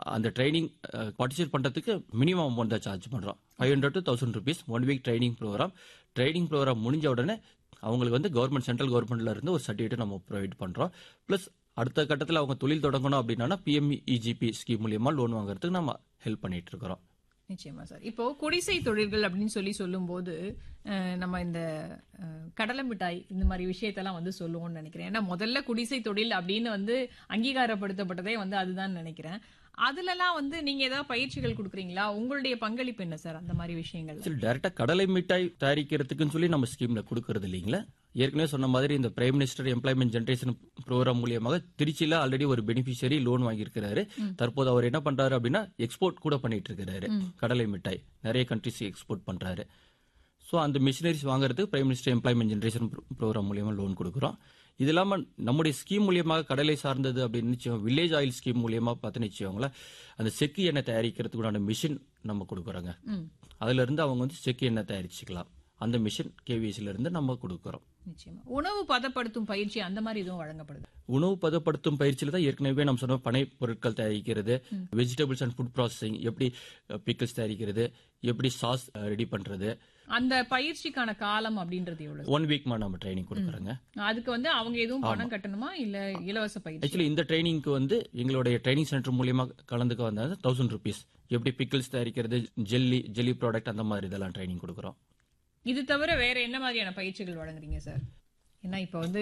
அந்த training participate பண்றதுக்கு minimum amount தான் சார்ஜ் பண்றோம் five hundred to thousand rupees one week training programme training programme முடிஞ்ச உடனே அவங்களுக்கு வந்து கவர்மெண்ட் சென்ட்ரல் கவர்மெண்ட்ல இருந்து ஒரு சர்டிஃபிகேட் நம்ம ப்ரொவைட் பண்றோம் பிளஸ் அடுத்த கட்டத்தில் அவங்க தொழில் தொடங்கணும் அப்படின்னா பிஎம்இஜிபி ஸ்கீம் மூலியமா லோன் வாங்குறதுக்கு நம்ம ஹெல்ப் பண்ணிட்டு இருக்கிறோம் நிச்சயமா சார் இப்போ குடிசை தொழில்கள் அப்படின்னு சொல்லி சொல்லும்போது அஹ், நம்ம இந்த அஹ், கடலை மிட்டாய் இந்த மாதிரி விஷயத்தெல்லாம் வந்து சொல்லுவோம்னு நினைக்கிறேன் ஏன்னா முதல்ல குடிசை தொழில் அப்படின்னு வந்து அங்கீகாரப்படுத்தப்பட்டதே வந்து அதுதான் நினைக்கிறேன் அதுலலாம் வந்து நீங்க ஏதாவது பயிற்சிகள் கொடுக்குறீங்களா உங்களுடைய பங்களிப்பு என்ன சார் அந்த மாதிரி விஷயங்கள்ல சரி டைரக்டா கடலை மிட்டாய் தயாரிக்கிறதுக்குன்னு சொல்லி நம்ம ஸ்கீம்ல கொடுக்கறது இல்லைங்களா ஏற்கனவே சொன்ன மாதிரி இந்த prime minister employment generation programme மூலியமாக திருச்சியில ஆல்ரெடி ஒரு பெனிஃபிஷியரி லோன் வாங்கியிருக்கிறாரு தற்போது அவர் என்ன பண்றாரு அப்படின்னா எக்ஸ்போர்ட் கூட பண்ணிட்டு இருக்கிறாரு கடலை மிட்டாய் நிறைய கண்ட்ரிஸ் எக்ஸ்போர்ட் பண்றாரு ஸோ அந்த மிஷினரிஸ் வாங்குறதுக்கு prime minister employment generation programme மூலியமா லோன் கொடுக்குறோம் இது இல்லாம நம்முடைய ஸ்கீம் மூலியமாக கடலை சார்ந்தது அப்படின்னு நிச்சயம் வில்லேஜ் ஆயில் ஸ்கீம் மூலியமா பார்த்து நிச்சயங்களேன் அந்த செக்கு எண்ணெய் தயாரிக்கிறதுக்கு உண்டான மிஷின் நம்ம கொடுக்குறோங்க அதுல இருந்து அவங்க வந்து செக்கு எண்ணெய் தயாரிச்சுக்கலாம் அந்த மிஷின் கேவிஎஸ்ல இருந்து நம்ம கொடுக்குறோம் நிச்சயமா உணவு பதப்படுத்தும் பயிற்சி அந்த மாதிரி எதுவும் வழங்கப்படுது உணவு பதப்படுத்தும் பயிற்சியில தான் ஏற்கனவே நம்ம சொன்ன பனை பொருட்கள் தயாரிக்கிறது வெஜிடபிள்ஸ் அண்ட் ஃபுட் ப்ராசஸிங் எப்படி பிக்கல்ஸ் தயாரிக்கிறது எப்படி சாஸ் ரெடி பண்றது அந்த பயிற்சிக்கான காலம் அப்படின்றது எவ்வளவு ஒன் வீக் நம்ம ட்ரைனிங் கொடுக்குறோங்க அதுக்கு வந்து அவங்க எதுவும் பணம் கட்டணுமா இல்ல இலவச பயிற்சி ஆக்சுவலி இந்த ட்ரைனிங்க்கு வந்து எங்களுடைய ட்ரைனிங் சென்டர் மூலியமா கலந்துக்க வந்தாங்க தௌசண்ட் ருபீஸ் எப்படி பிக்கிள்ஸ் தயாரிக்கிறது ஜெல்லி ஜெல்லி ப்ராடக்ட் அந்த மாதிரி இதெல்லாம் ட்ரைனிங் கொடுக்குறோம் இது தவிர வேற என்ன மாதிரியான பயிற்சிகள் வழங்குறீங்க சார் ஏன்னா இப்ப வந்து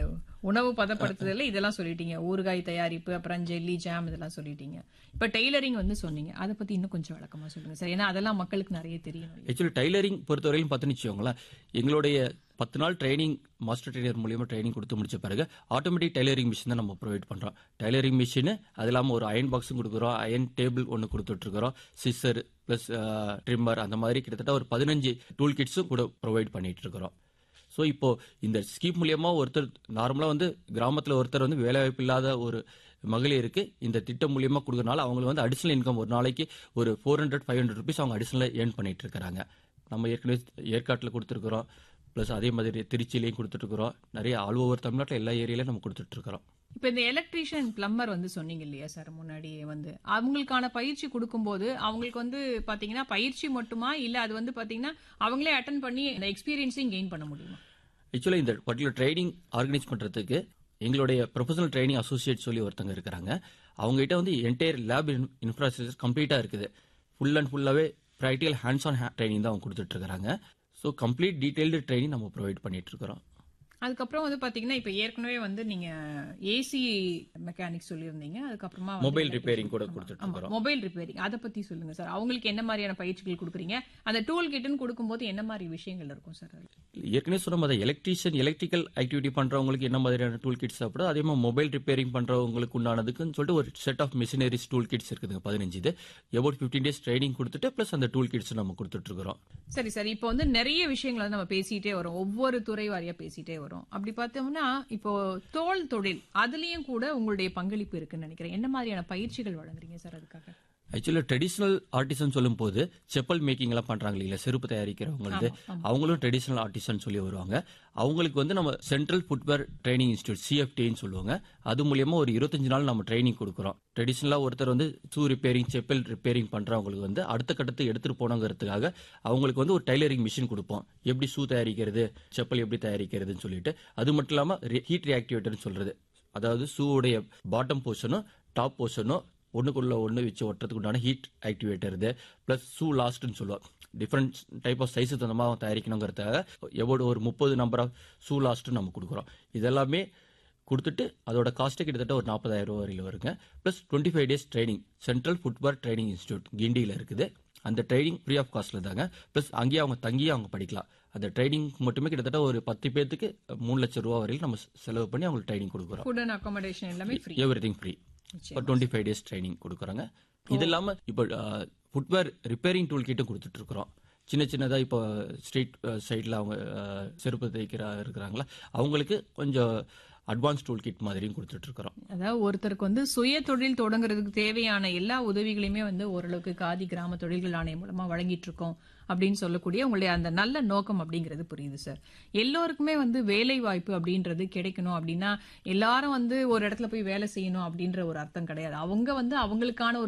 உணவு பதப்படுத்துதல்ல இதெல்லாம் சொல்லிட்டீங்க ஊறுகாய் தயாரிப்பு அப்புறம் ஜெல்லி ஜாம் இதெல்லாம் சொல்லிட்டீங்க இப்ப டெய்லரிங் வந்து சொன்னீங்க அதை பத்தி இன்னும் கொஞ்சம் விளக்கமா சொல்லுங்க சார் ஏன்னா அதெல்லாம் மக்களுக்கு நிறைய தெரியணும் இல்லையா? ஆக்சுவலி டைலரிங் பொறுத்தவரையிலும் பார்த்து வச்சுக்கோங்களேன் எங்களுடைய பத்து நாள் ட்ரைனிங் மாஸ்டர் ட்ரைனர் மூலியமா ட்ரைனிங் கொடுத்து முடிச்ச பிறகு ஆட்டோமேட்டிக் டைலரிங் மிஷின் தான் நம்ம ப்ரொவைட் பண்றோம் டைலரிங் மிஷின் அது இல்லாமல் ஒரு அயன் பாக்ஸும் கொடுக்குறோம் அயன் டேபிள் ஒன்று கொடுத்துட்டு இருக்கிறோம் சிஸ்ஸர் பிளஸ் ட்ரிம்மர் அந்த மாதிரி கிட்டத்தட்ட ஒரு பதினஞ்சு டூல் கிட்ஸும் கூட ப்ரொவைட் பண்ணிட்டு இருக்கிறோம் ஸோ இப்போ இந்த ஸ்கீம் மூலியமா ஒருத்தர் நார்மலாக வந்து கிராமத்தில் ஒருத்தர் வந்து வேலைவாய்ப்பு இல்லாத ஒரு மகளிருக்கு இந்த திட்டம் மூலியமா கொடுக்கறனால அவங்களுக்கு வந்து அடிஷனல் இன்கம் ஒரு நாளைக்கு ஒரு four hundred five hundred rupees அவங்க அடிஷனலாக ஏர்ன் பண்ணிட்டு இருக்கிறாங்க நம்ம ஏற்கனவே ஏற்காட்டில் கொடுத்துருக்குறோம் ப்ளஸ் அதே மாதிரி திருச்சியிலையும் கொடுத்துட்டு இருக்கிறோம் நிறைய ஆல் ஓவர் தமிழ்நாட்டில் எல்லா ஏரியாலையும் நம்ம கொடுத்துட்டு இருக்கிறோம் இப்ப இந்த எலக்ட்ரீஷியன் பிளம்பர் வந்து சொன்னீங்க இல்லையா சார் முன்னாடியே வந்து அவங்களுக்கான பயிற்சி கொடுக்கும்போது அவங்களுக்கு வந்து பாத்தீங்கன்னா பயிற்சி மட்டுமா இல்ல அது வந்து பாத்தீங்கன்னா அவங்களே அட்டன் பண்ணி இந்த எக்ஸ்பீரியன்ஸையும் கெயின் பண்ண முடியுமா ஆக்சுவலாக இந்த பர்டிகுலர் ட்ரைனிங் ஆர்கனைஸ் பண்ணுறதுக்கு எங்களுடைய ப்ரொஃபஷனல் ட்ரைனிங் அசோசியேட் சொல்லி ஒருத்தங்க இருக்கிறாங்க அவங்ககிட்ட வந்து என்டையர் லேப் இன்ஃப்ராஸ்ட்ரக்சர் கம்ப்ளீட்டாக இருக்குது ஃபுல் அண்ட் ஃபுல்லாகவே ப்ராக்டிகல் ஹேண்ட்ஸ் ஆன் ட்ரைனிங் தான் அவங்க கொடுத்துட்டு இருக்காங்க ஸோ கம்ப்ளீட் டீடைல்டு ட்ரைனிங் நம்ம ப்ரொவைட் பண்ணிட்டு இருக்கிறோம் அதுக்கப்புறம் வந்து பாத்தீங்கன்னா இப்ப ஏற்கனவே வந்து நீங்க ஏசி மெக்கானிக் சொல்லியிருந்தீங்க அதுக்கப்புறமா வந்து மொபைல் ரிப்பேரிங் கூட கொடுத்துட்டு ஆமா இருக்கிறோம் மொபைல் ரிப்பேரிங் அதை பத்தி சொல்லுங்க சார் அவங்களுக்கு என்ன மாதிரியான பயிற்சிகள் கொடுக்குறீங்க அந்த டூல் கிட்னு கொடுக்கும்போது என்ன மாதிரி விஷயங்கள் இருக்கும் சார் அது ஏற்கனவே சொன்ன மாதிரி எலக்ட்ரீஷியன் எலக்ட்ரிக்கல் ஆக்டிவிட்டி பண்றவங்களுக்கு என்ன மாதிரியான டூல் கிட்ஸ் சாப்பிடும் அதே மாதிரி மொபைல் ரிப்பேரிங் பண்றவங்களுக்கு உண்டானதுக்குன்னு சொல்லிட்டு ஒரு set of machineries tool kits இருக்குதுங்க பதினஞ்சு இது எபவுட் ஃபிஃப்டீன் டேஸ் ட்ரைனிங் கொடுத்துட்டு ப்ளஸ் அந்த டூல் கிட்ஸ் நம்ம கொடுத்துட்டு இருக்கிறோம் சரி சரி இப்போ வந்து நிறைய விஷயங்களை வந்து நம்ம பேசிட்டே வரோம் ஒவ்வொரு துறை வாரியா பேசிட்டே வரோம் அப்படி பார்த்தோம்னா இப்போ தோல் தொழில் அதுலயும் கூட உங்களுடைய பங்களிப்பு இருக்குன்னு நினைக்கிறேன் என்ன மாதிரியான பயிற்சிகள் வழங்குறீங்க சார் அதுக்காக ஆக்சுவலி ட்ரெடிஷனல் ஆர்டிசன் சொல்லும் போது செப்பல் மேக்கிங் எல்லாம் பண்றாங்க இல்லையா செருப்பு தயாரிக்கிறவங்களுக்கு அவங்களும் ட்ரெடிஷனல் ஆர்டிசன் சொல்லி வருவாங்க அவங்களுக்கு வந்து நம்ம சென்ட்ரல் ஃபுட்வேர் ட்ரைனிங் இன்ஸ்டியூட் சிஎஃப்டின்னு சொல்லுவாங்க அது மூலியமா ஒரு இருபத்தஞ்சு நாள் நம்ம ட்ரைனிங் கொடுக்குறோம் ட்ரெடிஷனலா ஒருத்தர் வந்து ஷூ ரிப்பேரிங் செப்பல் ரிப்பேரிங் பண்றவங்களுக்கு வந்து அடுத்த கட்டத்துக்கு எடுத்துட்டு போனோங்கிறதுக்காக அவங்களுக்கு வந்து ஒரு டைலரிங் மிஷின் கொடுப்போம் எப்படி ஷூ தயாரிக்கிறது செப்பல் எப்படி தயாரிக்கிறதுன்னு சொல்லிட்டு அது மட்டும் இல்லாம ஹீட் ரியாக்டிவேட்டர்னு சொல்றது அதாவது ஷூவுடைய பாட்டம் போர்ஷனும் டாப் போர்ஷனும் ஒண்ணுக்குள்ள ஒன்று வச்சு ஒட்டுறதுக்கு உண்டான ஹீட் ஆக்டிவேட்டர் இது ப்ளஸ் ஷூ லாஸ்ட்னு சொல்லுவோம் டிஃப்ரெண்ட் டைப் ஆஃப் சைஸு தந்தமாக தயாரிக்கணுங்கிறதுக்காக எவ்வளோ ஒரு முப்பது நம்பர் ஆஃப் ஷூ லாஸ்ட்னு நம்ம கொடுக்குறோம் இதெல்லாமே கொடுத்துட்டு அதோட காஸ்ட்டு கிட்டத்தட்ட ஒரு நாற்பதாயிரம் ரூபா வரையில் வருங்க plus twenty five days training central footwear training institute கிண்டியில் இருக்குது அந்த ட்ரைனிங் ஃப்ரீ ஆஃப் காஸ்ட்ல தாங்க ப்ளஸ் அங்கேயே அவங்க தங்கியே அவங்க படிக்கலாம் அந்த ட்ரைனிங் மட்டுமே கிட்டத்தட்ட ஒரு பத்து பேர்த்துக்கு மூணு லட்சம் ரூபா வரையில் நம்ம செலவு பண்ணி அவங்களுக்கு ட்ரைனிங் கொடுக்குறோம் ஃபுட் அண்ட் அகாமடேஷன் எல்லாமே ஃப்ரீ எவ்ரி திங் ஃப்ரீ இப்போ டுவெண்ட்டி ஃபைவ் டேஸ் ட்ரைனிங் கொடுக்குறாங்க இது இல்லாம இப்போ ஃபுட்வேர் ரிப்பேரிங் டூல் கிட்டும் கொடுத்துட்டு இருக்கிறோம் சின்ன சின்னதா இப்போ ஸ்ட்ரீட் சைடில் அவங்க அஹ், செருப்பு தைக்கிற இருக்கிறாங்களா அவங்களுக்கு கொஞ்சம் அட்வான்ஸ் டூல் கிட் மாதிரியும் கொடுத்துட்டு இருக்கிறோம் அதாவது ஒருத்தருக்கு வந்து சுய தொழில் தொடங்குறதுக்கு தேவையான எல்லா உதவிகளையுமே வந்து ஓரளவுக்கு காதி கிராம தொழில்கள் ஆணையம் மூலமா வழங்கிட்டு இருக்கோம் அப்படின்னு சொல்லக்கூடிய உங்களுடைய அந்த நல்ல நோக்கம் அப்படிங்கிறது புரியுது சார் எல்லோருக்குமே வந்து வேலை வாய்ப்பு அப்படின்றது கிடைக்கணும் அப்படின்னா எல்லாரும் வந்து ஒரு இடத்துல போய் வேலை செய்யணும் அப்படின்ற ஒரு அர்த்தம் கிடையாது அவங்க வந்து அவங்களுக்கான ஒரு